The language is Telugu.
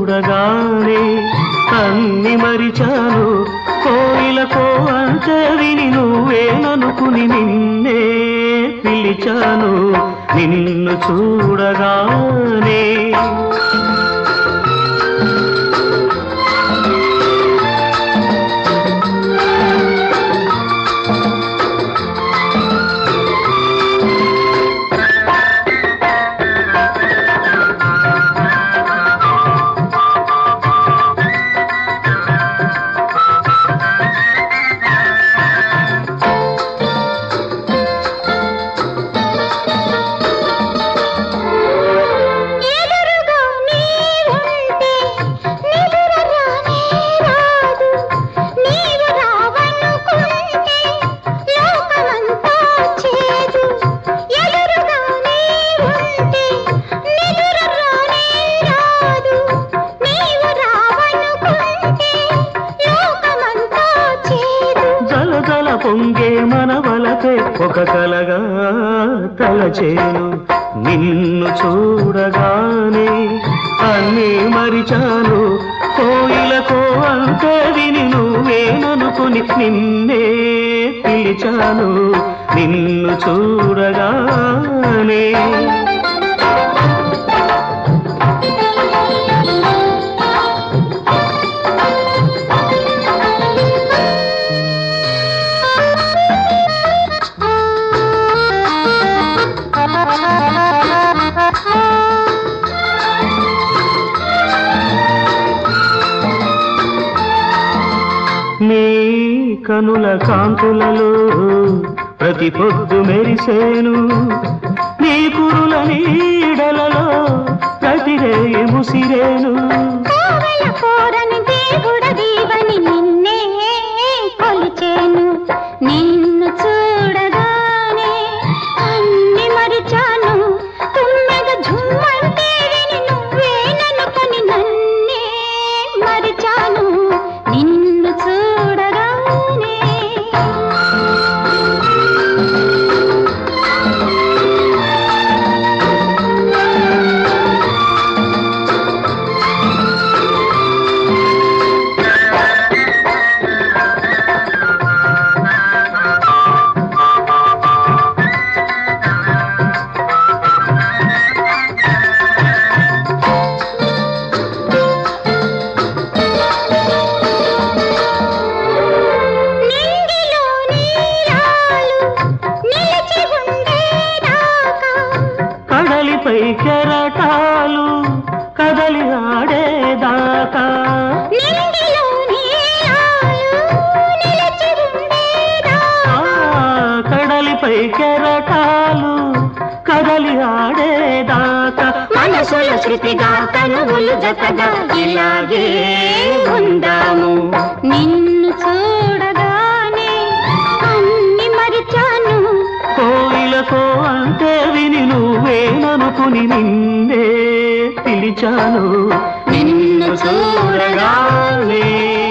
చూడగానే అన్ని మరిచాను కోయిలకో అంటే విని నువ్వేననుకుని నిన్నే పిలిచాను నిన్ను చూడగానే ఎదురుగా నీ ఉంటే నిదురరానే రాదు నీవు రావనుకుంటే లోకమంతా చేదు ఎదురుగా నీ ఉంటే నిదురరానే రాదు నీవు రావనుకుంటే లోకమంతా చేదు జల జల పొంగే మన వలపే ఒక కలగా తలచేను నిన్ను చూడగానే అన్నీ మరిచాను కోయిలకో అంటే విని నువ్వేననుకుని నిన్నే పిలిచాను నిన్ను చూడగానే నీ కనుల కాంతులలో ప్రతి పొద్దు మెరిసేను నీ కురుల నీడలలో ప్రతిరేయి ముసిరేను కోవెల కోరని దేవుడ దీవని నిన్నే కొలిచేను నిన్ను చూడగానే అన్ని మరిచాను తుమ్మెద ఝుమ్మంటే విని నువ్వేననుకొని నన్నే మరిచాను నిన్ను చూడగానే నింగిలో నీరాలు నిలిచి ఉండేదాకా కడలిపై కెరటాలు కదలి ఆడేదాకా నింగిలో నీరాలు నిలిచి ఉండేదాకా ఆ, కడలిపై కెరటాలు కదలి ఆడేదాకా మనసుల శృతిగా తనువులు జతగా ఇలాగే ఉందాము నిన్ను చూడగానే అన్ని మరిచాను కోయిలకో అంటే విని నువ్వేననుకుని నిన్నే పిలిచాను నిన్ను చూడగానే